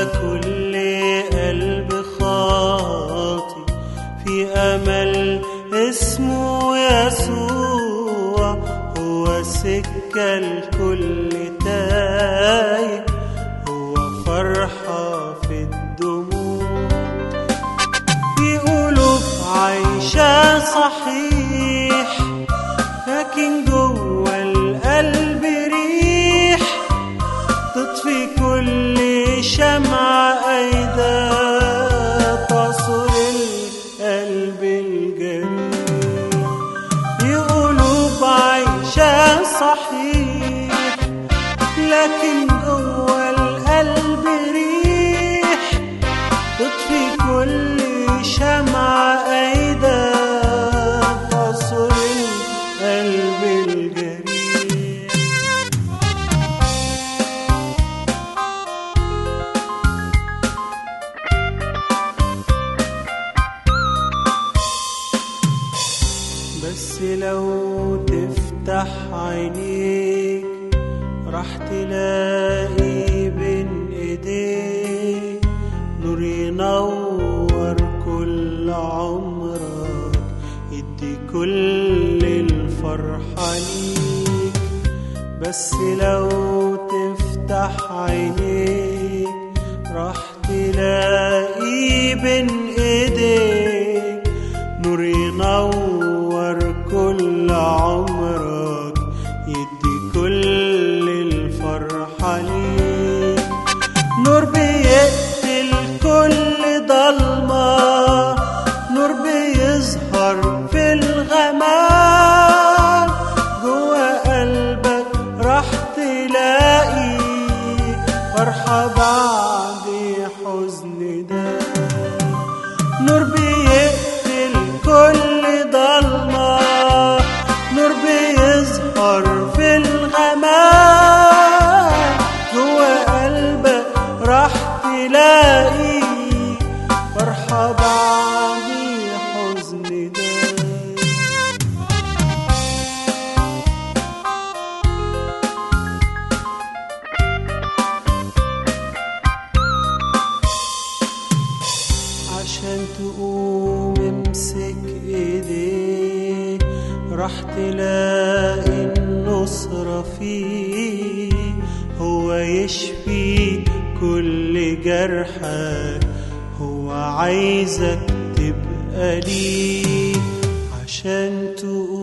كل قلب خاطي في أمل اسمه يسوع هو سكة الكل تايه هو فرحة في الدموع في قلوب عايشة صحيح لكن جوه القلب ريح تطفي كل شمعة أيدا تصل القلب الجريح في قلوب عايشة صحيح لكن جوه القلب ريح تطفي كل شمعة أيدا تصل القلب الجريح بس لو تفتح عينيك راح تلاقي بين ايديك نور ينور كل عمرك يدي كل الفرحة ليك بس لو تفتح عينيك راح تلاقي بين ايديك نور ينور كل عمرك يدي كل الفرحة ليك نور بيقتل كل ضلمة نور بيظهر في الغمام جوا قلبك راح تلاقي فرحة بعد حزن ده نور بيقتل كل ضلمة نور بيظهر في الغمام جوا قلبك راح تلاقي فرحة بعد حزن ده عشان تقوم امسك ايديه راح تلاقي النصرة فيه هو يشفي كل جرحك هو عايزك تبقى ليه عشان تقوم